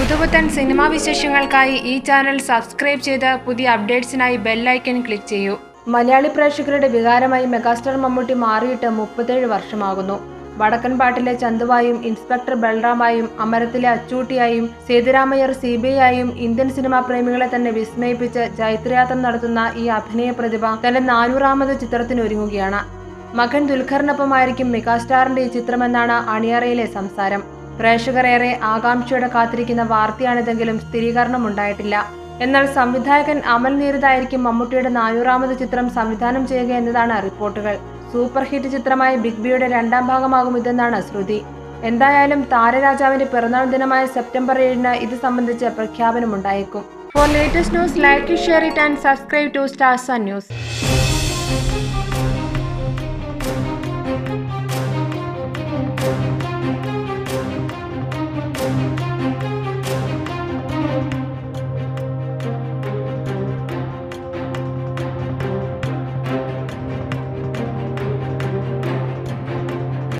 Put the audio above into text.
പുതുപുത്തൻ സിനിമാ വിശേഷങ്ങൾക്കായി ഈ channel subscribe ചെയ്ത് പുതിയ അപ്ഡേറ്റ്സിനായി ബെല്ലൈക്കൺ ക്ലിക്ക് ചെയ്യൂ മലയാളി പ്രേക്ഷകരുടെ വികാരമായി മെഗാസ്റ്റാർ മമ്മൂട്ടി മാറിയിട്ട് മുപ്പത്തേഴ് വർഷമാകുന്നു വടക്കൻ പാട്ടിലെ ചന്തുവായും ഇൻസ്പെക്ടർ ബൽറാമായും അമരത്തിലെ അച്ചൂട്ടിയായും സേതുരാമയ്യർ സി ബി ഐയായും ഇന്ത്യൻ സിനിമാ പ്രേമികളെ തന്നെ വിസ്മയിപ്പിച്ച് ജൈത്രയാത്ര നടത്തുന്ന ഈ അഭിനയ പ്രതിഭ തന്റെ നാനൂറാമത് ചിത്രത്തിനൊരുങ്ങുകയാണ് മകൻ ദുൽഖറിനൊപ്പമായിരിക്കും മെഗാസ്റ്റാറിന്റെ ഈ ചിത്രമെന്നാണ് അണിയറയിലെ സംസാരം പ്രേക്ഷകർ ഏറെ ആകാംക്ഷയോടെ കാത്തിരിക്കുന്ന വാർത്തയാണിതെങ്കിലും സ്ഥിരീകരണം ഉണ്ടായിട്ടില്ല എന്നാൽ സംവിധായകൻ അമൽ നീരദായിരിക്കും മമ്മൂട്ടിയുടെ നാനൂറാമത് ചിത്രം സംവിധാനം ചെയ്യുക എന്നതാണ് റിപ്പോർട്ടുകൾ സൂപ്പർ ഹിറ്റ് ചിത്രമായ ബിഗ് ബിയുടെ രണ്ടാം ഭാഗമാകും ഇതെന്നാണ് ശ്രുതി എന്തായാലും താരരാജാവിന്റെ പിറന്നാൾ ദിനമായ സെപ്റ്റംബർ ഏഴിന് ഇത് സംബന്ധിച്ച് പ്രഖ്യാപനമുണ്ടായേക്കും for latest news like share it and subscribe to Stars news